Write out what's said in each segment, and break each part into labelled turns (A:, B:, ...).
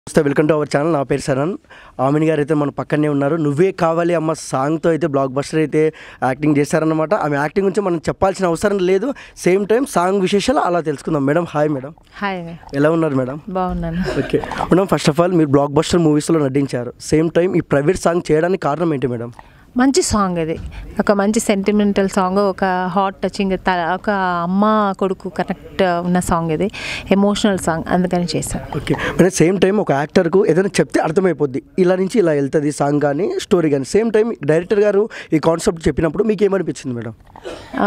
A: నమస్తే welcome to our channel నా పేరు శరణ్ ఆమెని గారు అయితే మన పక్కనే ఉన్నారు నువ్వే కావాలి అమ్మ సాంగ్తో అయితే బ్లాక్ బస్టర్ అయితే యాక్టింగ్ చేశారనమాట ఆమె యాక్టింగ్ గురించి మనం చెప్పాల్సిన అవసరం లేదు సేమ్ టైం సాంగ్ విశేషాలు అలా తెలుసుకుందాం మేడం హాయ్ మేడం
B: హాయ్
A: ఎలా ఉన్నారు మేడం
B: బాగున్నాను
A: okay madam first of all మీరు బ్లాక్ బస్టర్ మూవీస్లో నటించారు సేమ్ టైం ఈ ప్రైవేట్ సాంగ్ చేయడానికి కారణం ఏంటి మేడం
B: మంచి సాంగ్ ఇది ఒక మంచి సెంటిమెంటల్ సాంగ్ ఒక హాట్ టచింగ్ ఒక అమ్మ కొడుకు కనెక్ట్ ఉన్న సాంగ్ ఇది ఎమోషనల్ సాంగ్ అందుకని చేశాను
A: ఓకే మేడం సేమ్ టైం ఒక యాక్టర్కు ఏదైనా చెప్తే అర్థమైపోద్ది ఇలా నుంచి ఇలా వెళ్తుంది సాంగ్ కానీ స్టోరీ కానీ సేమ్ టైం డైరెక్టర్ గారు ఈ కాన్సెప్ట్ చెప్పినప్పుడు మీకు ఏమనిపించింది మేడం
B: ఆ,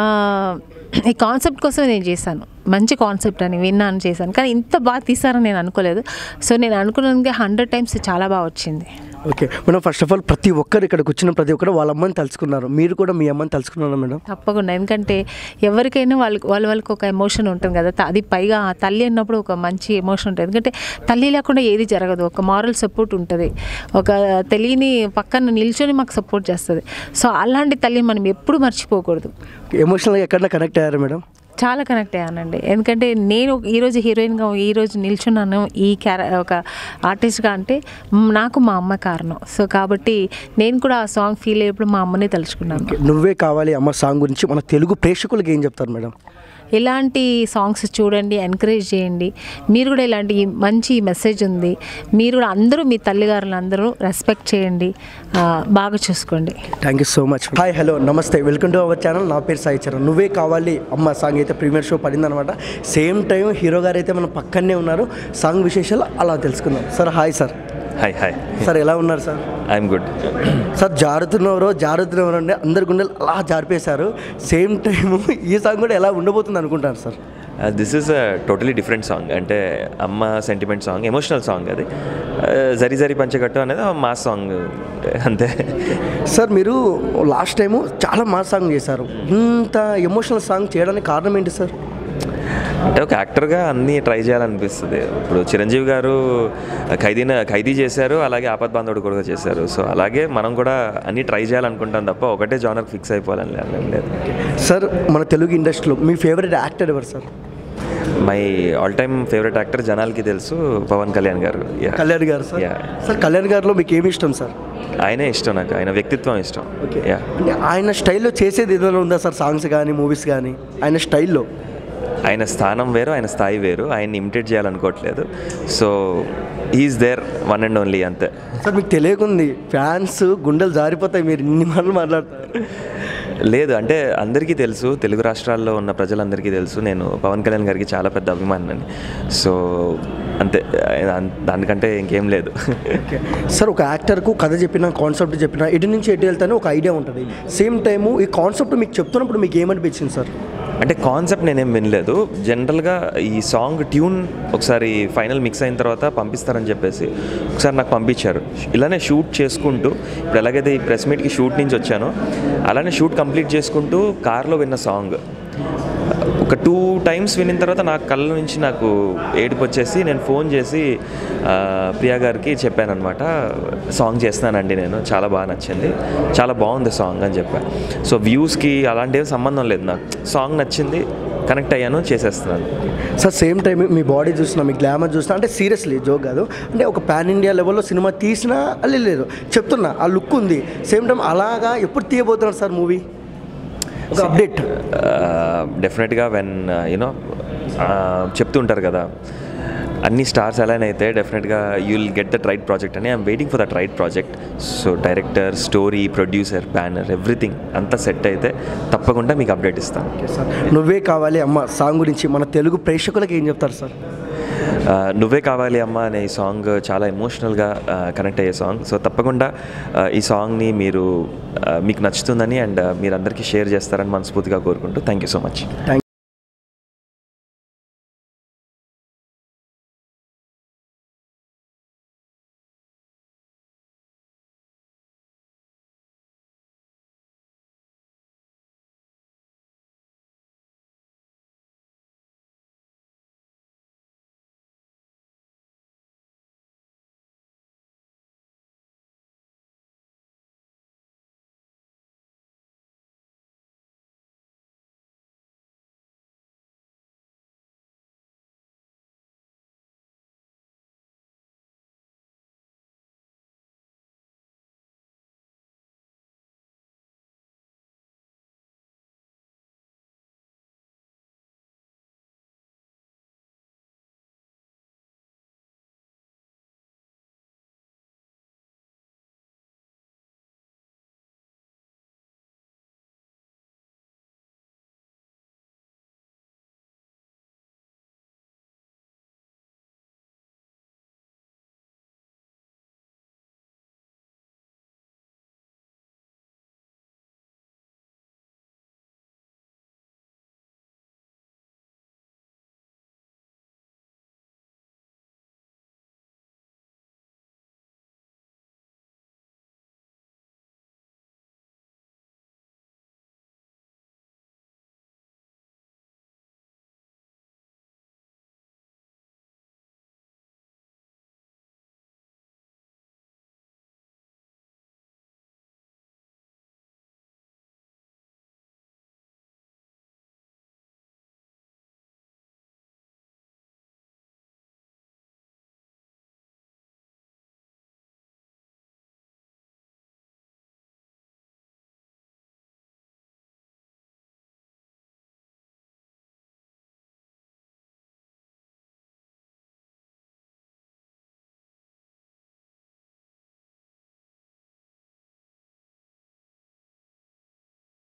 B: ఈ కాన్సెప్ట్ కోసం నేను చేశాను మంచి కాన్సెప్ట్ అని విన్నాను చేశాను కానీ ఇంత బాగా తీసారని నేను అనుకోలేదు సో నేను అనుకున్నది హండ్రెడ్ టైమ్స్ చాలా బాగా వచ్చింది
A: okay madam first of all ప్రతి ఒక్కరు ఇక్కడికి వచ్చిన ప్రతి ఒక్కరు వాళ్ళ అమ్మని తలుచుకున్నారు మీరు కూడా మీ అమ్మని తలుచుకున్నారా మేడం
B: తప్పకుండా ఎందుకంటే ఎవరికైనా వాళ్ళకి వాళ్ళ వాళ్ళకి ఒక ఎమోషన్ ఉంటుంది కదా త- అది పైగా ఆ తల్లి అన్నప్పుడు ఒక మంచి ఎమోషన్ ఉంటుంది ఎందుకంటే తల్లి లేకుండా ఏది జరగదు ఒక మారల్ సపోర్ట్ ఉంటుంది ఒక తెలియని పక్కన నిల్చొని మాకు సపోర్ట్ చేస్తుంది సో అలాంటి తల్లి మనం ఎప్పుడు మర్చిపోకూడదు
A: ఎమోషనల్గా ఎక్కడన్నా కనెక్ట్ అయ్యారా మేడం
B: చాలా కనెక్ట్ అయ్యానండి ఎందుకంటే నేను ఈరోజు హీరోయిన్గా ఈరోజు నిల్చున్నాను ఈ క్యార ఒక ఆర్టిస్ట్గా అంటే మ్, నాకు మా అమ్మ కారణం సో కాబట్టి నేను కూడా ఆ సాంగ్ ఫీల్ అయ్యేప్పుడు మా అమ్మనే తలుచుకున్నాను
A: ఓకే, నువ్వే కావాలి అమ్మ సాంగ్ గురించి మన తెలుగు ప్రేక్షకులకి ఏం చెప్తారు మేడం
B: ఇలాంటి సాంగ్స్ చూడండి ఎంకరేజ్ చేయండి మీరు కూడా ఇలాంటి మంచి మెసేజ్ ఉంది మీరు కూడా అందరూ మీ తల్లిగారులు అందరూ రెస్పెక్ట్ చేయండి ఆ, బాగా చూసుకోండి
A: thank you so much hi hello నమస్తే వెల్కమ్ టు అవర్ ఛానల్ నా పేరు సాయి చరణ్ నువ్వే కావాలి అమ్మ సాంగ్ అయితే ప్రీమియర్ షో పడిందనమాట సేమ్ టైం హీరో గారు అయితే మన పక్కనే ఉన్నారు సాంగ్ విశేషాలు అలా తెలుసుకుందాం sir hi sir
C: hi hi
A: sir ఎలా ఉన్నారు సార్
C: ఐఎమ్ గుడ్
A: సార్ జారుతున్నవరో జారుతున్నవరో అంటే అందరి గుండెలు అలా జారిపేశారు సేమ్ టైం ఈ సాంగ్ కూడా ఎలా ఉండబోతుంది అనుకుంటారు sir
C: this is a totally different song అంటే అమ్మ సెంటిమెంట్ సాంగ్ ఎమోషనల్ సాంగ్ అది Uh, జరి జరి పంచగట్టు అనేది మా సాంగ్ అంతే
A: సార్ మీరు లాస్ట్ టైము చాలా మాస్ సాంగ్ చేశారు ఇంత ఎమోషనల్ సాంగ్ చేయడానికి కారణం ఏంటి సార్
C: అంటే ఒక యాక్టర్గా అన్నీ ట్రై చేయాలనిపిస్తుంది ఇప్పుడు చిరంజీవి గారు ఖైదీన ఖైదీ చేశారు అలాగే ఆపద్ బాంధవుడు కూడా చేశారు సో అలాగే మనం కూడా అన్నీ ట్రై చేయాలనుకుంటాం తప్ప ఒకటే జానర్ ఫిక్స్ అయిపోవాలని లేదు- లేదు
A: సార్ మన తెలుగు ఇండస్ట్రీలో మీ ఫేవరెట్ యాక్టర్ ఎవరు sir
C: my all time favourite actor జనాలకి తెలుసు పవన్ కళ్యాణ్ గారు Yeah.
A: కళ్యాణ్ గారు సార్
C: Yeah.
A: సార్ కళ్యాణ్ గారిలో మీకు ఏమి ఇష్టం సార్
C: ఆయనే ఇష్టం నాకు ఆయన వ్యక్తిత్వం ఇష్టం యా
A: అంటే ఆయన స్టైల్లో చేసేది ఏదైనా ఉందా సార్ సాంగ్స్ కానీ మూవీస్ కానీ ఆయన స్టైల్లో
C: ఆయన స్థానం వేరు ఆయన స్థాయి వేరు ఆయన్ని ఇమిటేట్ చేయాలనుకోవట్లేదు so is there one and only అంతే
A: సార్ మీకు తెలియకుంది ఫ్యాన్స్ గుండెలు జారిపోతాయి మీరు ఇన్ని మాటలు మాట్లాడతారు
C: లేదు అంటే అందరికీ తెలుసు తెలుగు రాష్ట్రాల్లో ఉన్న ప్రజలందరికీ తెలుసు నేను పవన్ కళ్యాణ్ గారికి చాలా పెద్ద అభిమానిని సో అంతే అన్- దానికంటే ఇంకేం లేదు
A: ఓకే సార్ ఒక యాక్టర్కు కథ చెప్పిన కాన్సెప్ట్ చెప్పిన ఎటు నుంచి ఎటు వెళ్తానో ఒక ఐడియా ఉంటుంది సేమ్ టైము ఈ కాన్సెప్ట్ మీకు చెప్తున్నప్పుడు మీకు ఏమనిపించింది సార్
C: అంటే కాన్సెప్ట్ నేనేం వినలేదు జనరల్గా ఈ సాంగ్ ట్యూన్ ఒకసారి ఫైనల్ మిక్స్ అయిన తర్వాత పంపిస్తారని చెప్పేసి ఒకసారి నాకు పంపించారు ఇలానే షూట్ చేసుకుంటూ ఇప్పుడు ఎలాగైతే ఈ ప్రెస్ మీట్కి షూట్ నుంచి వచ్చానో అలానే షూట్ కంప్లీట్ చేసుకుంటూ కార్లో విన్న సాంగ్ ఒక టూ టైమ్స్ వినిన తర్వాత నా కళ్ళ నుంచి నాకు ఏడుపు వచ్చేసి నేను ఫోన్ చేసి ఆ, ప్రియా గారికి చెప్పాను అనమాట సాంగ్ చేస్తున్నానండి నేను చాలా బాగా నచ్చింది చాలా బాగుంది సాంగ్ అని చెప్పాను సో వ్యూస్కి అలాంటివి సంబంధం లేదు నాకు సాంగ్ నచ్చింది కనెక్ట్ అయ్యాను చేసేస్తున్నాను
A: సార్ సేమ్ టైం మీ బాడీ చూసినా మీ గ్లామర్ చూసినా అంటే సీరియస్లీ జోక్ కాదు అంటే ఒక పాన్ ఇండియా లెవెల్లో సినిమా తీసినా అల్లి లేదు చెప్తున్నా ఆ లుక్ ఉంది సేమ్ టైం అలాగా ఎప్పుడు తీయబోతున్నారు సార్ మూవీ ఒక అప్డేట్
C: డెఫినెట్గా వెన్ యూనో చెప్తుంటారు కదా అన్ని స్టార్స్ అలానే అయితే డెఫినెట్గా you will get that right project అని I'm waiting for that right project so director story producer banner everything అంతా సెట్ అయితే తప్పకుండా మీకు అప్డేట్ ఇస్తాను
A: సార్ నువ్వే కావాలి అమ్మ సాంగ్ గురించి మన తెలుగు ప్రేక్షకులకు ఏం చెప్తారు సార్
C: ఆ, నువ్వే కావాలి అమ్మ అనే ఈ సాంగ్ చాలా ఎమోషనల్గా కనెక్ట్ అయ్యే సాంగ్ సో తప్పకుండా ఆ, ఈ సాంగ్ని మీరు ఆ, మీకు నచ్చుతుందని అండ్ మీరందరికీ షేర్ చేస్తారని మనస్ఫూర్తిగా కోరుకుంటూ thank you so much
A: thank